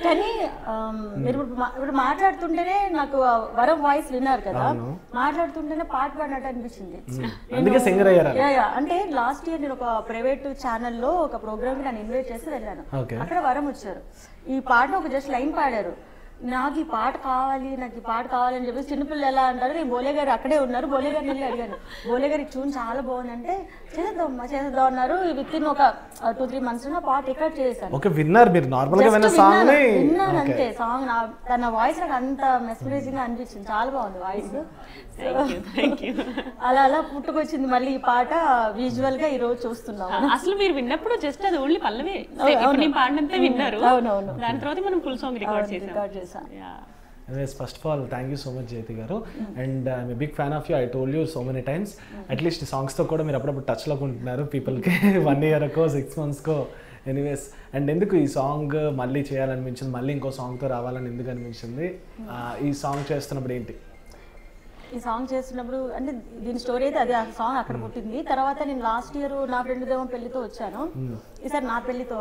కానీ ఆమ్, మీరు ఇప్పుడు మా- ఇప్పుడు మాట్లాడుతుంటేనే నాకు ఆ వరం వాయిస్ విన్నారు కదా అవును. మాట్లాడుతుంటేనే పాట పాడినట్టు అనిపించింది అందుకే singer అయ్యారా? Yeah, yeah. అంటే లాస్ట్ ఇయర్ నేను ఒక ప్రైవేట్ ఛానల్లో ఒక ప్రోగ్రామ్ నన్ను ఇన్వైట్ చేసి వెళ్ళాను Okay. అక్కడ వరం వచ్చారు ఈ పాట ఒక జస్ట్ లైన్ పాడారు నాకు ఈ పాట కావాలి నాకు ఈ పాట కావాలి అని చెప్పేసి చిన్నపిల్లలు ఎలా అంటారు నేను బోలే గారు అక్కడే ఉన్నారు బోలే గారిని వెళ్ళి అడిగాను బోలే గారి ట్యూన్ చాలా బాగుందంటే చేసేద్దాం చేసేద్దాం అన్నారు విత్ ఇన్ ఒక టూ త్రీ మంత్స్ లో పాట రికార్డ్ చేశాను ఓకే విన్నారు మీరు నార్మల్ గా Just విన్న విన్నాను, సాంగ్ ని విన్నాను అంతే సాంగ్ నా తన వాయిస్ నాకు అంత మెస్మరైజింగ్ అనిపించింది చాలా బాగుంది వాయిస్ థ్యాంక్ యూ అలా అలా పుట్టుకొచ్చింది మళ్ళీ ఈ పాట విజువల్ గా ఈ రోజు చూస్తున్నాం అసలు మీరు విన్నప్పుడు జస్ట్ అది ఓన్లీ పల్లవే ఇప్పుడు నేను పాడినంతే విన్నారు అవునవును. దాని తర్వాత మనం ఫుల్ సాంగ్ రికార్డ్ చేసాం రికార్డ్ చేశాను Yeah. First of all thank you so much Jayati garu and I'm big fan of you I told you so many times at least సాంగ్స్తో కూడా మీరు అప్పుడప్పుడు టచ్లో ఉంటున్నారు పీపుల్కి వన్ ఇయర్కో సిక్స్ మంత్స్కో ఎనీవేస్ అండ్ ఎందుకు ఈ సాంగ్ మళ్ళీ చేయాలనిపించింది మళ్ళీ ఇంకో సాంగ్తో రావాలని ఎందుకు అనిపించింది ఆ, ఈ సాంగ్ చేస్తున్నప్పుడు ఏంటి ఈ సాంగ్ చేస్తున్నప్పుడు అంటే దీని స్టోరీ అయితే అదే ఆ సాంగ్ అక్కడ పుట్టింది తర్వాత నేను లాస్ట్ ఇయర్ నా ఫ్రెండ్ దేమో పెళ్లితో వచ్చాను ఈసారి నా పెళ్లితో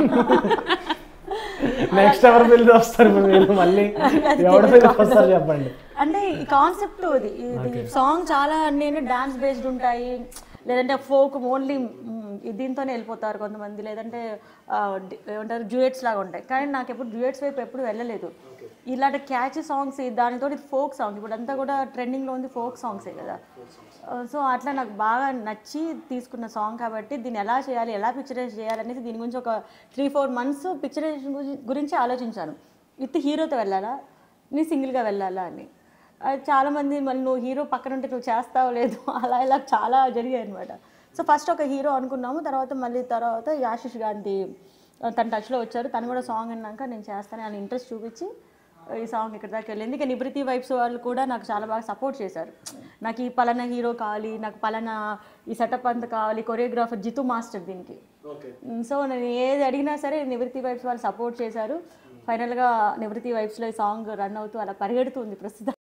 నెక్స్ట్ ఎవరు పిల్లలు వస్తారు ఇప్పుడు మీరు మళ్ళీ ఎవరి పిల్లలు వస్తారు చెప్పండి అంటే ఈ కాన్సెప్ట్ ఇది ఇది సాంగ్ చాలా నేను డాన్స్ బేస్డ్ ఉంటాయి లేదంటే ఫోక్ ఓన్లీ దీంతోనే వెళ్ళిపోతారు కొంతమంది లేదంటే ఆ, డి- ఏమంటారు డ్యూయట్స్ లాగా ఉంటాయి కానీ నాకు ఎప్పుడు డ్యూయట్స్ వైపు ఎప్పుడు వెళ్ళలేదు ఇలాంటి క్యాచ్ సాంగ్స్ దానితో ఫోక్ సాంగ్ ఇప్పుడు అంతా కూడా ట్రెండింగ్లో ఉంది ఫోక్ సాంగ్సే కదా సో అట్లా నాకు బాగా నచ్చి తీసుకున్న సాంగ్ కాబట్టి దీన్ని ఎలా చేయాలి ఎలా పిక్చరైజ్ చేయాలి అనేసి దీని గురించి ఒక త్రీ ఫోర్ మంత్స్ పిక్చరైజేషన్ గురించి ఆలోచించాను విత్ హీరోతో వెళ్ళాలా నీ సింగిల్గా వెళ్ళాలా అని అది చాలామంది మళ్ళీ నువ్వు హీరో పక్కన ఉంటే నువ్వు చేస్తావు లేదు అలా ఇలా చాలా జరిగాయి అనమాట సో ఫస్ట్ ఒక హీరో అనుకున్నాము తర్వాత మళ్ళీ తర్వాత యాశిష్ గాంధీ తన టచ్లో వచ్చారు తను కూడా సాంగ్ విన్నాక నేను చేస్తాను అని ఇంట్రెస్ట్ చూపించి ఈ సాంగ్ ఇక్కడ దాకా వెళ్ళింది ఇంకా నివృత్తి వైబ్స్ వాళ్ళు కూడా నాకు చాలా బాగా సపోర్ట్ చేశారు నాకు ఈ పలానా హీరో కావాలి నాకు పలానా ఈ సెటప్ అంతా కావాలి కొరియోగ్రాఫర్ జితు మాస్టర్ దీనికి సో నేను ఏది అడిగినా సరే నివృత్తి వైబ్స్ వాళ్ళు సపోర్ట్ చేశారు ఫైనల్గా నివృత్తి వైబ్స్లో ఈ సాంగ్ రన్ అవుతూ అలా పరిగెడుతుంది ప్రస్తుతం